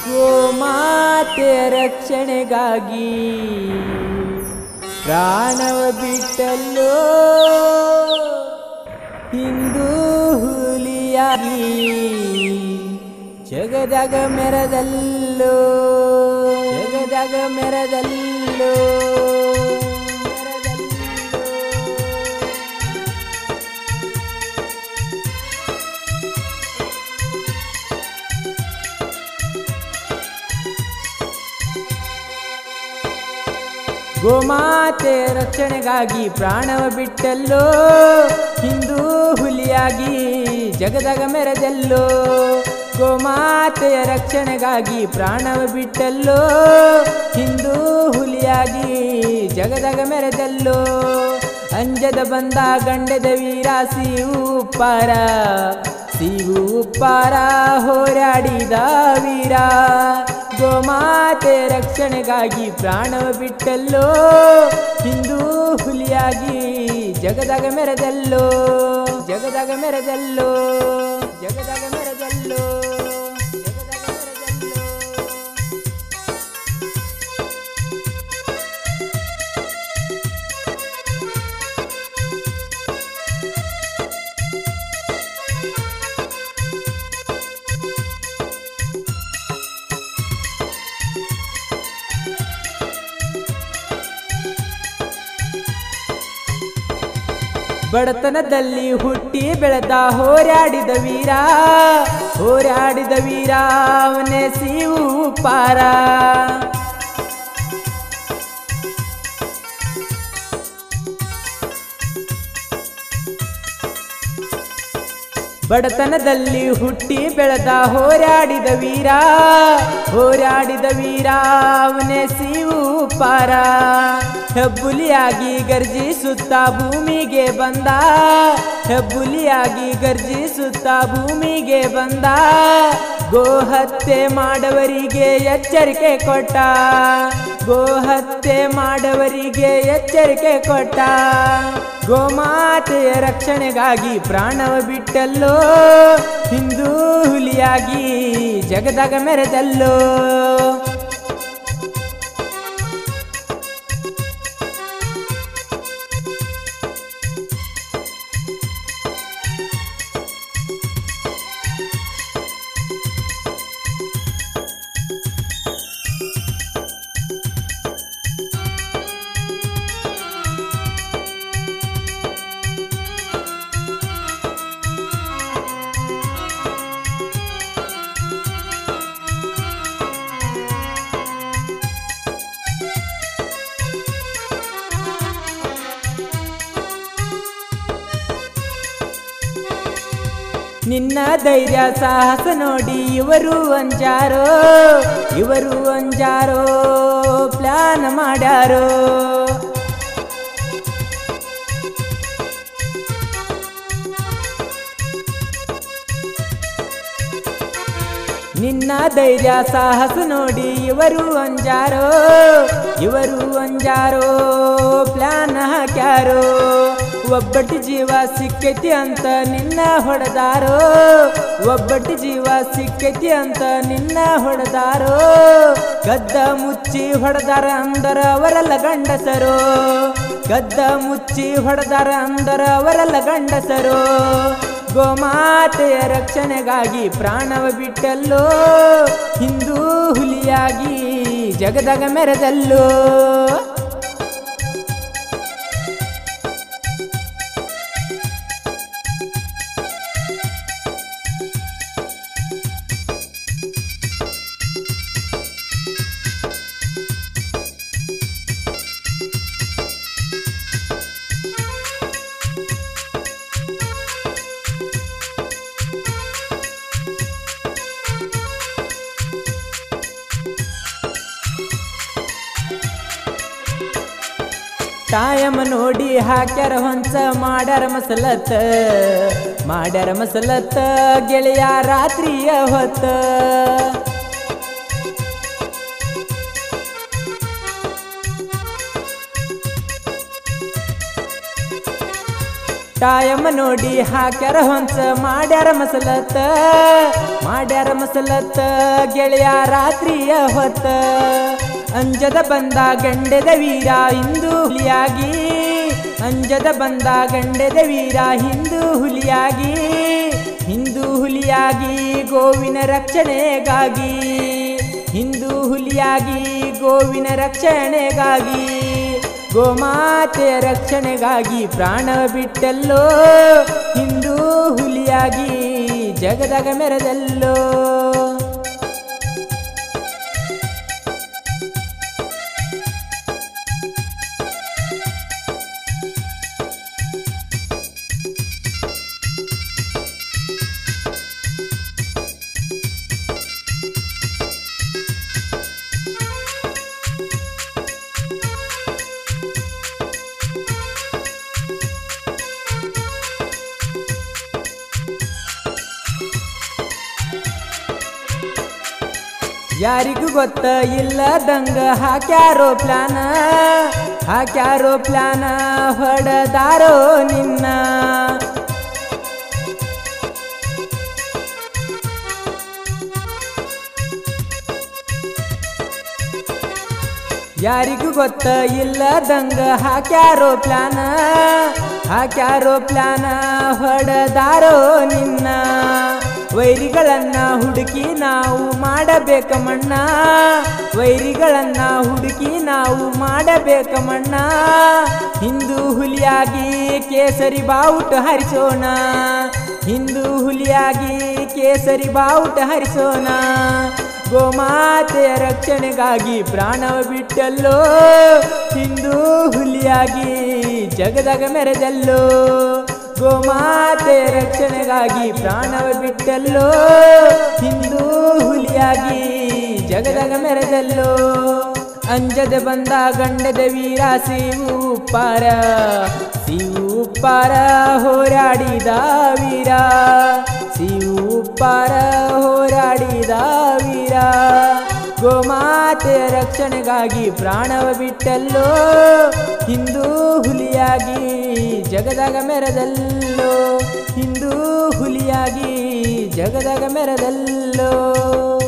ಗೋಮಾತೆ ರಕ್ಷಣೆಗಾಗಿ ಪ್ರಾಣವ ಬಿಟ್ಟಲ್ಲೋ ಹಿಂದೂ ಹುಲಿಯಾಗಿ ಜಗದಾಗ ಮೆರದಲ್ಲೋ ಜಗದಾಗ ಮೆರದಲ್ಲೋ ಮೆರದಲ್ಲೋ ಗೋಮಾತೆ ರಕ್ಷಣೆಗಾಗಿ ಪ್ರಾಣವ ಬಿಟ್ಟಲ್ಲೋ ಹಿಂದೂ ಹುಲಿಯಾಗಿ ಜಗದಾಗ ಮೆರೆದಲ್ಲೋ ಗೋಮಾತೆಯ ರಕ್ಷಣೆಗಾಗಿ ಪ್ರಾಣವ ಬಿಟ್ಟಲ್ಲೋ ಹಿಂದೂ ಹುಲಿಯಾಗಿ ಜಗದಾಗ ಮೆರೆದಲ್ಲೋ ಅಂಜದ ಬಂದ ಗಂಡದ ವೀರ ಸಿವು ಉಪ್ಪಾರ ಸಿವು ಉಪ್ಪಾರ ಹೋರಾಡಿದ ವೀರ ಗೋಮಾತೆ ರಕ್ಷಣೆಗಾಗಿ ಪ್ರಾಣವ ಬಿಟ್ಟಲ್ಲೋ ಹಿಂದೂ ಹುಲಿಯಾಗಿ ಜಗದಾಗ ಮೆರೆದಲ್ಲೋ ಜಗದಾಗ ಮೆರೆದಲ್ಲೋ ಜಗದಾಗ ಮೆರೆದಲ್ಲೋ ಜಗದಾಗ ಮೆರೆದಲ್ಲೋ ಬಡತನದಲ್ಲಿ ಹುಟ್ಟಿ ಬೆಳೆದ ಹೋರಾಡಿದ ವೀರ ಹೋರಾಡಿದ ವೀರ ಅವನೇ ಸಿವು ಪಾರ ಬಡತನದಲ್ಲಿ ಹುಟ್ಟಿ ಬೆಳೆದ ಹೋರಾಡಿದ ವೀರ ಹೋರಾಡಿದ ವೀರ ಅವನೇ ಸಿವು ಪಾರ ಹೆಬ್ಬುಲಿಯಾಗಿ ಗರ್ಜಿಸುತ್ತ ಭೂಮಿಗೆ ಬಂದ ಹೆಬ್ಬುಲಿಯಾಗಿ ಗರ್ಜಿಸುತ್ತ ಭೂಮಿಗೆ ಬಂದ ಗೋಹತ್ಯೆ ಮಾಡವರಿಗೆ ಎಚ್ಚರಿಕೆ ಕೊಟ್ಟ ಗೋಹತ್ಯೆ ಮಾಡವರಿಗೆ ಎಚ್ಚರಿಕೆ ಕೊಟ್ಟ ಗೋಮಾತೆಯ ರಕ್ಷಣೆಗಾಗಿ ಪ್ರಾಣವ ಬಿಟ್ಟಲ್ಲೋ ಹಿಂದೂ ಹುಲಿಯಾಗಿ ಜಗದಾಗ ಮೆರೆದಲ್ಲೋ ನಿನ್ನ ಧೈರ್ಯ ಸಾಹಸ ನೋಡಿ ಇವರು ಅಂಜಾರೋ ಇವರು ಅಂಜಾರೋ ಪ್ಲಾನ್ ಮಾಡ್ಯಾರೋ ನಿನ್ನ ಧೈರ್ಯ ಸಾಹಸ ನೋಡಿ ಇವರು ಅಂಜಾರೋ ಇವರು ಅಂಜಾರೋ ಪ್ಲಾನ್ ಹಾಕ್ಯಾರೋ ಒಬ್ಬಟ್ಟು ಜೀವ ಸಿಕ್ಕೈತಿ ಅಂತ ನಿನ್ನ ಹೊಡೆದಾರೋ ಒಬ್ಬಟ್ಟು ಜೀವ ಸಿಕ್ಕೈತಿ ಅಂತ ನಿನ್ನ ಹೊಡೆದಾರೋ ಗದ್ದ ಮುಚ್ಚಿ ಹೊಡೆದಾರ ಅಂದರ ಅವರೆಲ್ಲ ಗಂಡಸರು ಗದ್ದ ಮುಚ್ಚಿ ಹೊಡೆದಾರ ಅಂದರ ಅವರೆಲ್ಲ ಗಂಡಸರು ಗೋಮಾತೆಯ ರಕ್ಷಣೆಗಾಗಿ ಪ್ರಾಣವ ಬಿಟ್ಟಲ್ಲೋ ಹಿಂದೂ ಹುಲಿಯಾಗಿ ಜಗದಾಗ ಮೆರೆದಲ್ಲೋ ಟೈಮ್ ನೋಡಿ ಹಾಕ್ಯಾರ ಹೊಂಚ ಮಾಡ್ಯಾರ ಮಸಲತ್ತ ಮಾಡ್ಯಾರ ಮಸಲತ್ತ ಗೆಳೆಯ ರಾತ್ರಿಯ ಹೊತ್ತ ಟೈಮ್ ನೋಡಿ ಹಾಕ್ಯಾರ ಹೊಂಚ ಮಾಡ್ಯಾರ ಮಸಲತ್ತ ಮಾಡ್ಯಾರ ಮಾಡ್ಯಾರ ಮಸಲತ್ತ ಗೆಳೆಯ ರಾತ್ರಿಯ ಹೊತ್ತ ಅಂಜದ ಬಂದ ಗಂಡೆದ ವೀರ ಹಿಂದೂ ಹುಲಿಯಾಗಿ ಅಂಜದ ಬಂದ ಗಂಡೆದ ವೀರ ಹಿಂದೂ ಹುಲಿಯಾಗಿ ಹಿಂದೂ ಹುಲಿಯಾಗಿ ಗೋವಿನ ರಕ್ಷಣೆಗಾಗಿ ಹಿಂದೂ ಹುಲಿಯಾಗಿ ಗೋವಿನ ರಕ್ಷಣೆಗಾಗಿ ಗೋಮಾತೆಯ ರಕ್ಷಣೆಗಾಗಿ ಪ್ರಾಣ ಬಿಟ್ಟಲ್ಲೋ ಹಿಂದೂ ಹುಲಿಯಾಗಿ ಜಗದಗ ಮೆರೆದಲ್ಲೋ ಯಾರಿಗೂ ಗೊತ್ತ ಇಲ್ಲದಂಗ ಹಾಕ್ಯಾರೋ ಪ್ಲಾನ ಹಾಕ್ಯಾರೋ ಪ್ಲಾನ ಹೊಡೆದಾರೋ ನಿನ್ನ ಯಾರಿಗೂ ಗೊತ್ತ ಇಲ್ಲದಂಗ ಹಾಕ್ಯಾರೋ ಪ್ಲಾನ ಹಾಕ್ಯಾರೋ ಪ್ಲಾನ ಹೊಡೆದಾರೋ ನಿನ್ನ ವೈರಿಗಳನ್ನ ಹುಡುಕಿ ನಾವು ಮಾಡಬೇಕ ಮಣ್ಣ ವೈರಿಗಳನ್ನ ಹುಡುಕಿ ನಾವು ಮಾಡಬೇಕ ಮಣ್ಣ ಹಿಂದೂ ಹುಲಿಯಾಗಿ ಕೇಸರಿ ಬಾವುಟ ಹರಿಸೋಣ ಹಿಂದೂ ಹುಲಿಯಾಗಿ ಕೇಸರಿ ಬಾವುಟ ಹರಿಸೋಣ ಗೋಮಾತೆಯ ರಕ್ಷಣೆಗಾಗಿ ಪ್ರಾಣವ ಬಿಟ್ಟಲ್ಲೋ ಹಿಂದೂ ಹುಲಿಯಾಗಿ ಜಗದಾಗ ಮೆರೆದಲ್ಲೋ ಗೋಮಾತೆಯ ರಕ್ಷಣೆಗಾಗಿ ಪ್ರಾಣವ ಬಿಟ್ಟಲ್ಲೋ ಹಿಂದೂ ಹುಲಿಯಾಗಿ ಜಗದಾಗ ಮೆರೆದಲ್ಲೋ ಅಂಜದ ಬಂದ ಗಂಡದ ವೀರ ಸಿವು ಉಪ್ಪಾರ ಸಿವು ಉಪ್ಪಾರ ಹೋರಾಡಿದ ವೀರ ಸಿವು ಉಪ್ಪಾರ ಹೋರಾಡಿದ ವೀರ ಗೋಮಾತೆಯ ರಕ್ಷಣೆಗಾಗಿ ಪ್ರಾಣವ ಬಿಟ್ಟಲ್ಲೋ ಹಿಂದೂ ಹುಲಿಯಾಗಿ ಜಗದಾಗ ಮೆರೆದಲ್ಲೋ ಹಿಂದೂ ಹುಲಿಯಾಗಿ ಜಗದಾಗ ಮೆರೆದಲ್ಲೋ